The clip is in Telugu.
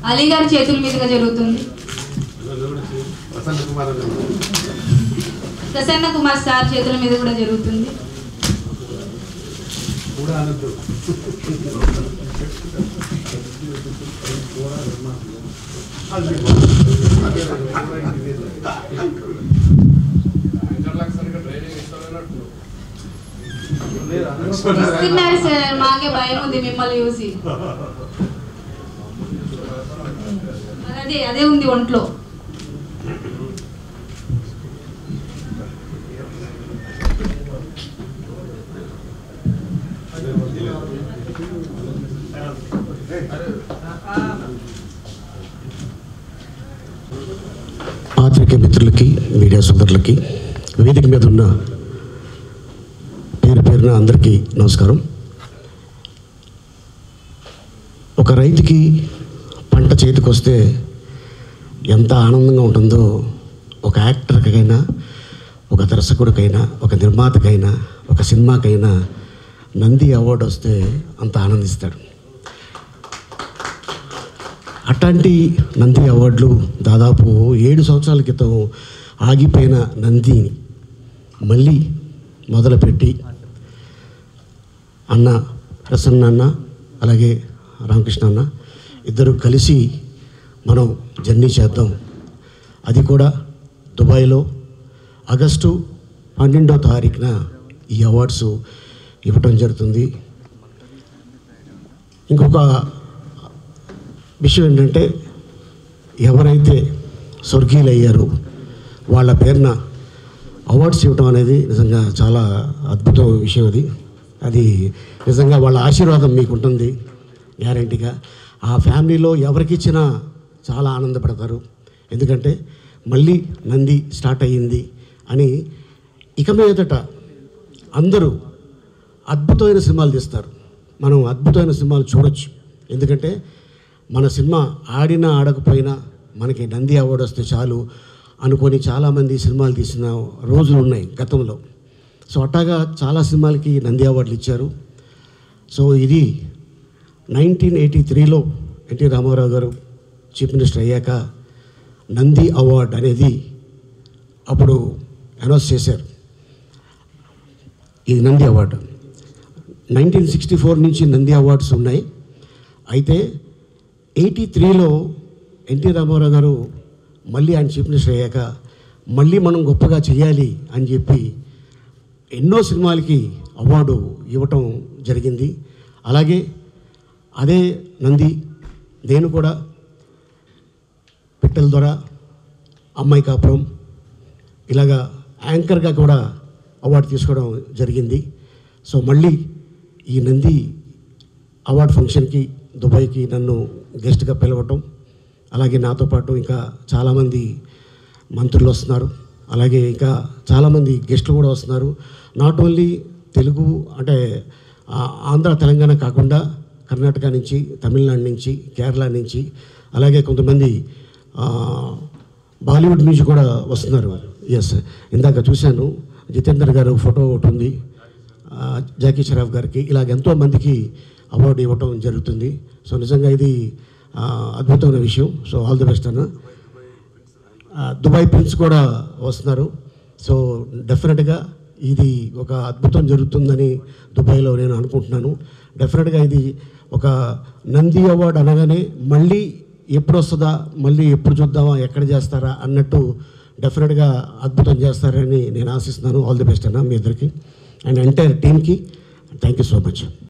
అలీ గారి చేతుల మీదుగా జరుగుతుంది ప్రసన్న కుమార్ అన్న ప్రసన్న కుమార్ సార్ చేతుల మీద కూడా జరుగుతుంది కూడా అనద్దు ఇస్తున్నారు సార్ మాకే భయం ఉంది మిమ్మల్ని చూసి మరి అదే అదే ఉంది ఒంట్లో పాత్రికే మిత్రులకి మీడియా సోదరులకి వేదిక మీద ఉన్న పేరు పేరున అందరికీ నమస్కారం ఒక రైతుకి పంట చేతికి వస్తే ఎంత ఆనందంగా ఉంటుందో ఒక యాక్టర్కైనా ఒక దర్శకుడికైనా ఒక నిర్మాతకైనా ఒక సినిమాకైనా నంది అవార్డు వస్తే అంత ఆనందిస్తాడు అట్లాంటి నంది అవార్డులు దాదాపు ఏడు సంవత్సరాల క్రితం ఆగిపోయిన నందిని మళ్ళీ మొదలుపెట్టి అన్న ప్రసన్న అన్న అలాగే రామకృష్ణ అన్న ఇద్దరు కలిసి మనం జర్నీ చేద్దాం అది కూడా దుబాయ్లో ఆగస్టు పన్నెండో తారీఖున ఈ అవార్డ్స్ ఇవ్వటం జరుగుతుంది ఇంకొక విషయం ఏంటంటే ఎవరైతే స్వర్గీయులయ్యారో వాళ్ళ పేరున అవార్డ్స్ ఇవ్వటం అనేది నిజంగా చాలా అద్భుతమైన విషయం అది అది నిజంగా వాళ్ళ ఆశీర్వాదం మీకు ఉంటుంది గ్యారంటీగా ఆ ఫ్యామిలీలో ఎవరికి ఇచ్చినా చాలా ఆనందపడతారు ఎందుకంటే మళ్ళీ నంది స్టార్ట్ అయ్యింది అని ఇక మీదట అందరూ అద్భుతమైన సినిమాలు తీస్తారు మనం అద్భుతమైన సినిమాలు చూడొచ్చు ఎందుకంటే మన సినిమా ఆడినా ఆడకపోయినా మనకి నంది అవార్డు వస్తే చాలు అనుకొని చాలామంది సినిమాలు తీసిన రోజులు ఉన్నాయి గతంలో సో అట్టాగా చాలా సినిమాలకి నంది అవార్డులు ఇచ్చారు సో ఇది నైన్టీన్ ఎయిటీ త్రీలో NT Rama Rao garu chief minister అయ్యాక నంది అవార్డ్ అనేది అప్పుడు అనౌన్స్ చేశారు ఇది Nandi award nineteen sixty four నుంచి నంది అవార్డ్స్ ఉన్నాయి అయితే ఎయిటీ త్రీలో ఎన్టీ రామారావు గారు మళ్ళీ ఆయన చీఫ్ మినిస్టర్ అయ్యాక మళ్ళీ మనం గొప్పగా చేయాలి అని చెప్పి ఎన్నో సినిమాలకి అవార్డు ఇవ్వటం జరిగింది అలాగే అదే నంది నేను కూడా పిట్టల ద్వారా అమ్మాయి కాపురం ఇలాగా యాంకర్గా కూడా అవార్డు తీసుకోవడం జరిగింది సో మళ్ళీ ఈ నంది అవార్డ్ ఫంక్షన్కి దుబాయ్కి నన్ను గెస్ట్గా పిలవటం అలాగే నాతో పాటు ఇంకా చాలామంది మంత్రులు వస్తున్నారు అలాగే ఇంకా చాలామంది గెస్టులు కూడా వస్తున్నారు నాట్ ఓన్లీ తెలుగు అంటే ఆ, ఆంధ్ర తెలంగాణ కాకుండా కర్ణాటక నుంచి తమిళనాడు నుంచి కేరళ నుంచి అలాగే కొంతమంది ఆ, బాలీవుడ్ నుంచి కూడా వస్తున్నారు ఎస్ ఇందాక చూశాను జితేందర్ గారు ఫోటో ఒకటి ఉంది ఆ, జాకీ షరాఫ్ గారికి ఇలాగ ఎంతో మందికి అవార్డు ఇవ్వటం జరుగుతుంది సో నిజంగా ఇది ఆ, అద్భుతమైన విషయం సో ఆల్ ది బెస్ట్ అన్న ఆ, దుబాయ్ ప్రిన్స్ కూడా వస్తున్నారు సో డెఫినెట్గా ఇది ఒక అద్భుతం జరుగుతుందని దుబాయ్లో నేను అనుకుంటున్నాను డెఫినెట్గా ఇది ఒక నంది అవార్డు అనగానే మళ్ళీ ఎప్పుడు వస్తుందా మళ్ళీ ఎప్పుడు చూద్దామా ఎక్కడ చేస్తారా అన్నట్టు డెఫినెట్గా అద్భుతం చేస్తారని నేను ఆశిస్తున్నాను ఆల్ ది బెస్ట్ అన్న మీ ఇద్దరికి అండ్ ఎంటైర్ టీమ్కి థ్యాంక్ యూ సో మచ్